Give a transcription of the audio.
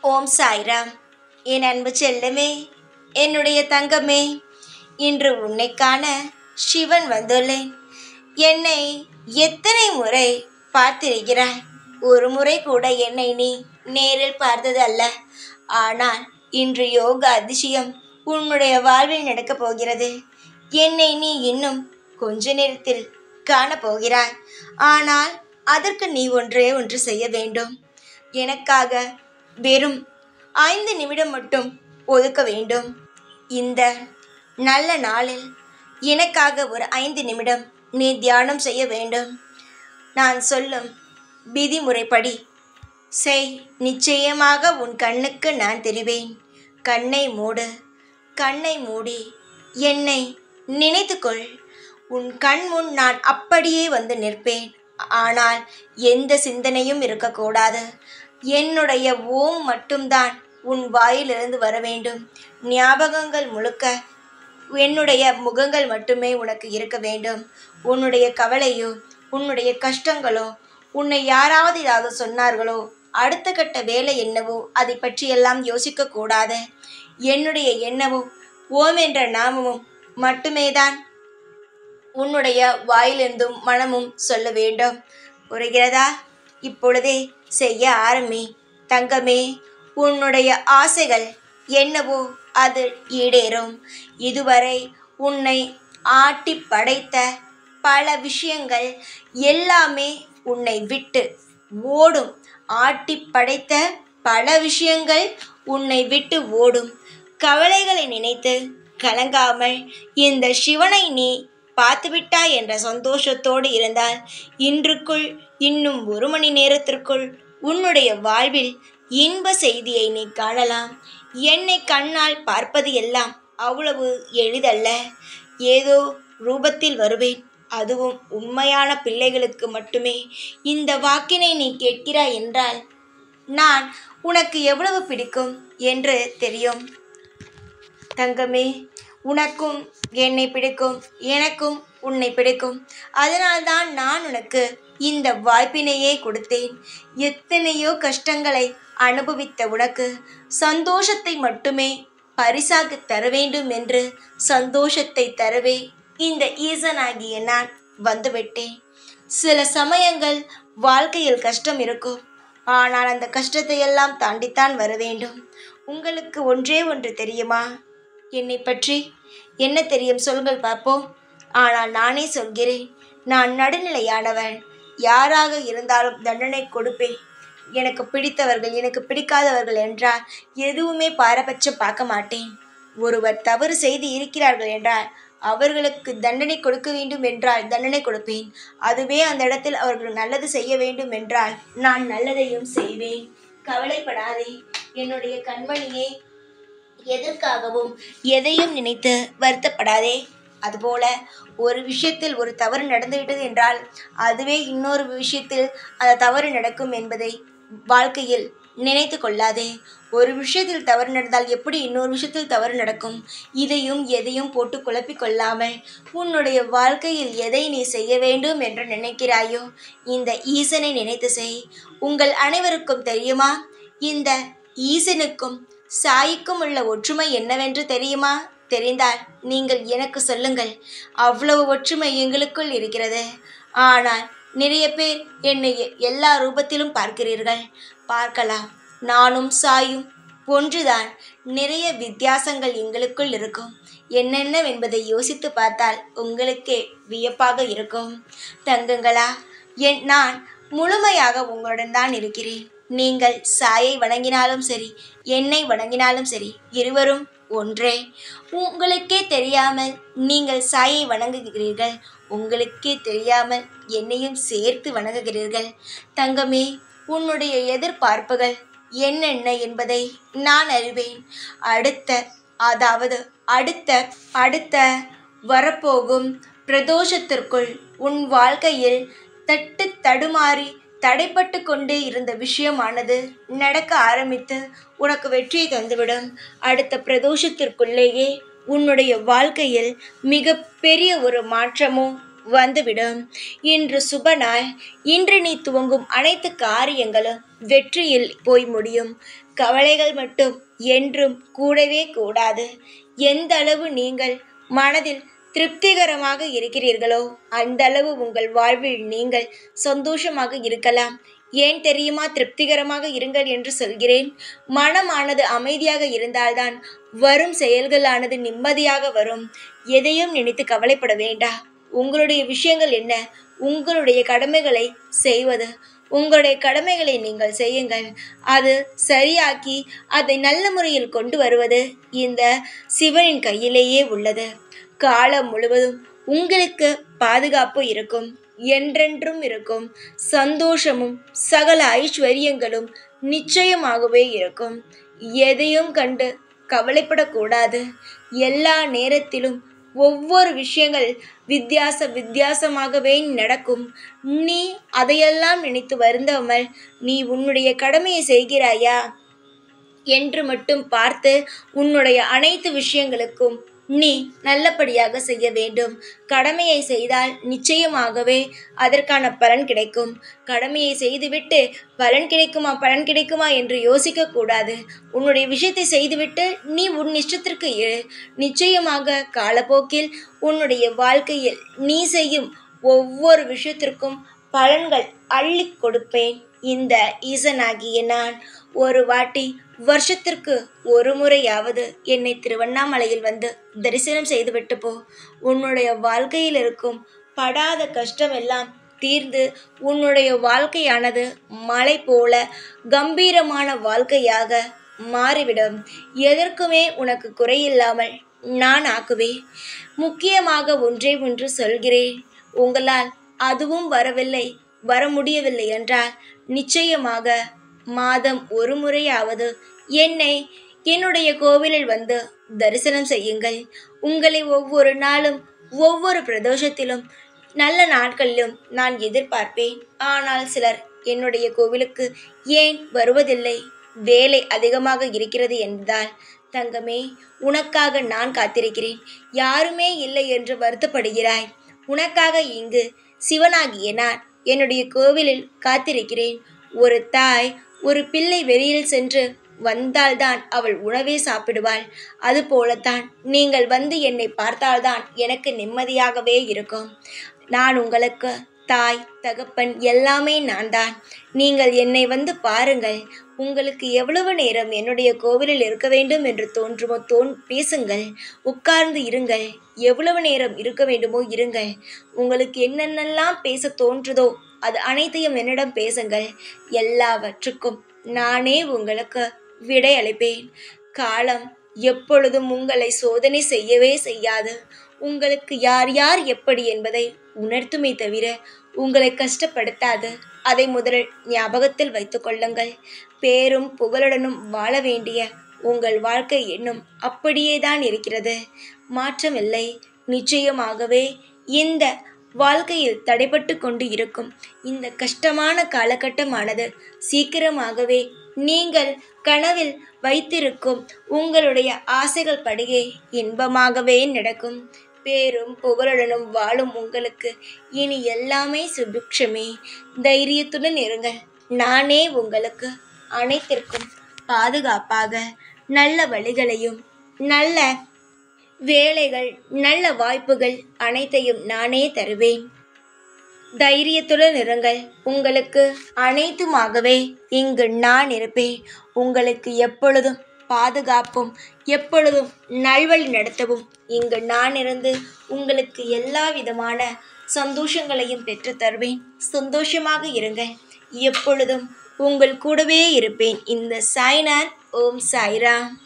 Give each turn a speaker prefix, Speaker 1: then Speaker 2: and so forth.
Speaker 1: ஓம் சாய்ராம் என் அன்பு செல்லமே என்னுடைய தங்கமே இன்று உன்னை காண சிவன் வந்துள்ளேன் என்னை எத்தனை முறை பார்த்திருக்கிறாய் ஒரு முறை கூட என்னை நீ நேரில் பார்த்தது அல்ல ஆனால் இன்று யோக அதிசயம் உன்னுடைய வாழ்வில் நடக்கப் போகிறது என்னை நீ இன்னும் கொஞ்ச நேரத்தில் காணப்போகிறாய் ஆனால் அதற்கு நீ ஒன்றே ஒன்று செய்ய வேண்டும் எனக்காக வெறும் ஐந்து நிமிடம் மட்டும் ஒதுக்க வேண்டும் இந்த நல்ல நாளில் எனக்காக ஒரு ஐந்து நிமிடம் நீ தியானம் செய்ய வேண்டும் நான் சொல்லும் விதிமுறைப்படி செய் நிச்சயமாக உன் கண்ணுக்கு நான் தெரிவேன் கண்ணை மூடு கண்ணை மூடி என்னை நினைத்துக்கொள் உன் கண் முன் நான் அப்படியே வந்து நிற்பேன் ஆனால் எந்த சிந்தனையும் இருக்கக்கூடாது என்னுடைய ஓம் மட்டும்தான் உன் வாயிலிருந்து வர வேண்டும் ஞாபகங்கள் முழுக்க என்னுடைய முகங்கள் மட்டுமே உனக்கு இருக்க வேண்டும் உன்னுடைய கவலையோ உன்னுடைய கஷ்டங்களோ உன்னை யாராவது ஏதாவது சொன்னார்களோ அடுத்த கட்ட வேலை என்னவோ அதை பற்றியெல்லாம் யோசிக்க கூடாது என்னுடைய எண்ணமும் ஓம் என்ற நாமமும் மட்டுமே தான் உன்னுடைய வாயிலிருந்தும் மனமும் சொல்ல வேண்டும் புரிகிறதா இப்பொழுதே செய்ய ஆரம்பி தங்கமே உன்னுடைய ஆசைகள் என்னவோ அது ஈடேறும் இதுவரை உன்னை ஆட்டி படைத்த பல விஷயங்கள் எல்லாமே உன்னை விட்டு ஓடும் ஆட்டி படைத்த பல விஷயங்கள் உன்னை விட்டு ஓடும் கவலைகளை நினைத்து கலங்காமல் இந்த சிவனை நீ பார்த்துவிட்டாய் என்ற சந்தோஷத்தோடு இருந்தால் இன்றுக்குள் இன்னும் ஒரு மணி நேரத்திற்குள் உன்னுடைய வாழ்வில் இன்ப செய்தியை நீ காணலாம் என்னை கண்ணால் பார்ப்பது எல்லாம் அவ்வளவு எளிதல்ல ஏதோ ரூபத்தில் வருவேன் அதுவும் உண்மையான பிள்ளைகளுக்கு மட்டுமே இந்த வாக்கினை நீ கேட்கிறாய் என்றால் நான் உனக்கு எவ்வளவு பிடிக்கும் என்று தெரியும் தங்கமே உனக்கும் என்னை பிடிக்கும் எனக்கும் உன்னை பிடிக்கும் அதனால்தான் நான் உனக்கு இந்த வாய்ப்பினையே கொடுத்தேன் எத்தனையோ கஷ்டங்களை அனுபவித்த உனக்கு சந்தோஷத்தை மட்டுமே பரிசாக தர வேண்டும் என்று சந்தோஷத்தை தரவே இந்த ஈசனாகிய நான் வந்துவிட்டேன் சில சமயங்கள் வாழ்க்கையில் கஷ்டம் இருக்கும் ஆனால் அந்த கஷ்டத்தை எல்லாம் தாண்டித்தான் வர வேண்டும் உங்களுக்கு ஒன்றே ஒன்று தெரியுமா என்னை பற்றி என்ன தெரியும் சொல்லுங்கள் பார்ப்போம் ஆனால் நானே சொல்கிறேன் நான் நடுநிலையானவன் யாராக இருந்தாலும் தண்டனை கொடுப்பேன் எனக்கு பிடித்தவர்கள் எனக்கு பிடிக்காதவர்கள் என்றால் எதுவுமே பாரபட்சம் பார்க்க மாட்டேன் ஒருவர் தவறு செய்து இருக்கிறார்கள் என்றால் அவர்களுக்கு தண்டனை கொடுக்க வேண்டும் என்றால் தண்டனை கொடுப்பேன் அதுவே அந்த இடத்தில் அவர்கள் நல்லது செய்ய வேண்டும் என்றால் நான் நல்லதையும் செய்வேன் கவலைப்படாதே என்னுடைய கண்மணியே எதற்காகவும் எதையும் நினைத்து வருத்தப்படாதே அதுபோல ஒரு விஷயத்தில் ஒரு தவறு நடந்துவிட்டது என்றால் அதுவே இன்னொரு விஷயத்தில் அந்த தவறு நடக்கும் என்பதை வாழ்க்கையில் நினைத்து கொள்ளாதே ஒரு விஷயத்தில் தவறு நடந்தால் எப்படி இன்னொரு விஷயத்தில் தவறு நடக்கும் இதையும் எதையும் போட்டு குழப்பிக் கொள்ளாமல் உன்னுடைய வாழ்க்கையில் எதை நீ செய்ய வேண்டும் என்று நினைக்கிறாயோ இந்த ஈசனை நினைத்து செய் உங்கள் அனைவருக்கும் தெரியுமா இந்த ஈசனுக்கும் சாய்க்கும் உள்ள ஒற்றுமை என்னவென்று தெரியுமா தெரிந்தால் நீங்கள் எனக்கு சொல்லுங்கள் அவ்வளவு ஒற்றுமை எங்களுக்குள் இருக்கிறது ஆனால் நிறைய பேர் என்னை எ- எல்லா ரூபத்திலும் பார்க்கிறீர்கள் பார்க்கலாம் நானும் சாயும் ஒன்றுதான் நிறைய வித்தியாசங்கள் எங்களுக்குள் இருக்கும் என்னென்னவென்பதை யோசித்து பார்த்தால் உங்களுக்கே வியப்பாக இருக்கும் தங்குங்களா என் நான் முழுமையாக உங்களுடன் தான் இருக்கிறேன் நீங்கள் சாயை வணங்கினாலும் சரி என்னை வணங்கினாலும் சரி இருவரும் ஒன்றே உங்களுக்கே தெரியாமல் நீங்கள் சாயை வணங்குகிறீர்கள் உங்களுக்கே தெரியாமல் என்னையும் சேர்த்து வணங்குகிறீர்கள் தங்கமே உன்னுடைய எதிர்பார்ப்புகள் என்னென்ன என்பதை நான் அறிவேன் அடுத்த அதாவது அடுத்த அடுத்த வரப்போகும் பிரதோஷத்திற்குள் உன் வாழ்க்கையில் தட்டு தடுமாறி தடைப்பட்டு கொண்டே இருந்த விஷயமானது நடக்க ஆரம்பித்து உனக்கு வெற்றியை தந்துவிடும் அடுத்த பிரதோஷத்திற்குள்ளேயே உன்னுடைய வாழ்க்கையில் மிக பெரிய ஒரு மாற்றமோ வந்துவிடும் இன்று சுப நாள் இன்று நீ துவங்கும் அனைத்து காரியங்களும் வெற்றியில் போய் முடியும் கவலைகள் மட்டும் என்றும் கூடவே கூடாது எந்த அளவு நீங்கள் மனதில் திருப்திகரமாக இருக்கிறீர்களோ அந்த அளவு உங்கள் வாழ்வில் நீங்கள் சந்தோஷமாக இருக்கலாம் ஏன் தெரியுமா திருப்திகரமாக இருங்கள் என்று சொல்கிறேன் மனமானது அமைதியாக இருந்தால்தான் வரும் செயல்களானது நிம்மதியாக வரும் எதையும் நினைத்து கவலைப்பட வேண்டாம் உங்களுடைய விஷயங்கள் என்ன உங்களுடைய கடமைகளை செய்வது உங்களுடைய கடமைகளை நீங்கள் செய்யுங்கள் அது சரியாக்கி அதை நல்ல முறையில் கொண்டு வருவது இந்த சிவனின் கையிலேயே உள்ளது காலம் முழுவதும் உங்களுக்கு பாதுகாப்பு இருக்கும் என்றென்றும் இருக்கும் சந்தோஷமும் சகல ஐஸ்வர்யங்களும் நிச்சயமாகவே இருக்கும் எதையும் கண்டு கவலைப்படக்கூடாது எல்லா நேரத்திலும் ஒவ்வொரு விஷயங்கள் வித்தியாச வித்தியாசமாகவே நடக்கும் நீ அதையெல்லாம் நினைத்து வருந்தாமல் நீ உன்னுடைய கடமையை செய்கிறாயா என்று மட்டும் பார்த்து உன்னுடைய அனைத்து விஷயங்களுக்கும் நீ நல்லபடியாக செய்ய வேண்டும் கடமையை செய்தால் நிச்சயமாகவே அதற்கான பலன் கிடைக்கும் கடமையை செய்துவிட்டு பலன் கிடைக்குமா பலன் கிடைக்குமா என்று யோசிக்க கூடாது உன்னுடைய விஷயத்தை செய்துவிட்டு நீ உன் இஷ்டத்திற்கு இரு நிச்சயமாக காலப்போக்கில் உன்னுடைய வாழ்க்கையில் நீ செய்யும் ஒவ்வொரு விஷயத்திற்கும் பலன்கள் அள்ளி கொடுப்பேன் இந்த ஈசனாகிய நான் ஒரு வாட்டி வருஷத்திற்கு ஒரு முறையாவது என்னை திருவண்ணாமலையில் வந்து தரிசனம் செய்துவிட்டு போ உன்னுடைய வாழ்க்கையில் இருக்கும் படாத கஷ்டம் எல்லாம் தீர்ந்து உன்னுடைய வாழ்க்கையானது மலை போல கம்பீரமான வாழ்க்கையாக மாறிவிடும் எதற்குமே உனக்கு குறையில்லாமல் நான் ஆக்குவேன் முக்கியமாக ஒன்றே ஒன்று சொல்கிறேன் உங்களால் அதுவும் வரவில்லை வர முடியவில்லை என்றால் நிச்சயமாக மாதம் ஒரு முறையாவது என்னை என்னுடைய கோவிலில் வந்து தரிசனம் செய்யுங்கள் உங்களை ஒவ்வொரு நாளும் ஒவ்வொரு பிரதோஷத்திலும் நல்ல நாட்களிலும் நான் எதிர்பார்ப்பேன் ஆனால் சிலர் என்னுடைய கோவிலுக்கு ஏன் வருவதில்லை வேலை அதிகமாக இருக்கிறது என்பதால் தங்கமே உனக்காக நான் காத்திருக்கிறேன் யாருமே இல்லை என்று வருத்தப்படுகிறாய் உனக்காக இங்கு சிவனாகிய நான் என்னுடைய கோவிலில் காத்திருக்கிறேன் ஒரு தாய் ஒரு பிள்ளை வெளியில் சென்று வந்தால்தான் அவள் உணவே சாப்பிடுவாள் அதுபோலத்தான் நீங்கள் வந்து என்னை பார்த்தால்தான் எனக்கு நிம்மதியாகவே இருக்கும் நான் உங்களுக்கு தாய் தகப்பன் எல்லாமே நான் தான் நீங்கள் என்னை வந்து பாருங்கள் உங்களுக்கு எவ்வளவு நேரம் என்னுடைய கோவிலில் இருக்க வேண்டும் என்று தோன்றுமோ தோன் பேசுங்கள் உட்கார்ந்து இருங்கள் எவ்வளவு நேரம் இருக்க வேண்டுமோ இருங்கள் உங்களுக்கு என்னென்னலாம் பேச தோன்றுதோ அது அனைத்தையும் என்னிடம் பேசுங்கள் எல்லாவற்றுக்கும் நானே உங்களுக்கு விடை அளிப்பேன் காலம் எப்பொழுதும் உங்களை சோதனை செய்யவே செய்யாது உங்களுக்கு யார் யார் எப்படி என்பதை உணர்த்துமே தவிர உங்களை கஷ்டப்படுத்தாது அதை முதலில் ஞாபகத்தில் வைத்துக் கொள்ளுங்கள் பேரும் புகழுடனும் வாழ வேண்டிய உங்கள் வாழ்க்கை என்னும் அப்படியே தான் இருக்கிறது மாற்றமில்லை நிச்சயமாகவே இந்த வாழ்க்கையில் தடைப்பட்டு கொண்டு இருக்கும் இந்த கஷ்டமான காலகட்டமானது சீக்கிரமாகவே நீங்கள் கனவில் வைத்திருக்கும் உங்களுடைய ஆசைகள் படியே இன்பமாகவே நடக்கும் பேரும் புகழுடனும் வாழும் உங்களுக்கு இனி எல்லாமே சுபிக்ஷமே தைரியத்துடன் இருங்கள் நானே உங்களுக்கு அனைத்திற்கும் பாதுகாப்பாக நல்ல வழிகளையும் நல்ல வேலைகள் நல்ல வாய்ப்புகள் அனைத்தையும் நானே தருவேன் தைரியத்துடன் இருங்கள் உங்களுக்கு அனைத்துமாகவே இங்கு நான் இருப்பேன் உங்களுக்கு எப்பொழுதும் பாதுகாப்பும் எப்பொழுதும் நல்வழி நடத்தவும் இங்கு நான் இருந்து உங்களுக்கு எல்லா விதமான சந்தோஷங்களையும் பெற்று தருவேன் சந்தோஷமாக இருங்கள் எப்பொழுதும் உங்கள் கூடவே இருப்பேன் இந்த சாய்நாத் ஓம் சாய்ராம்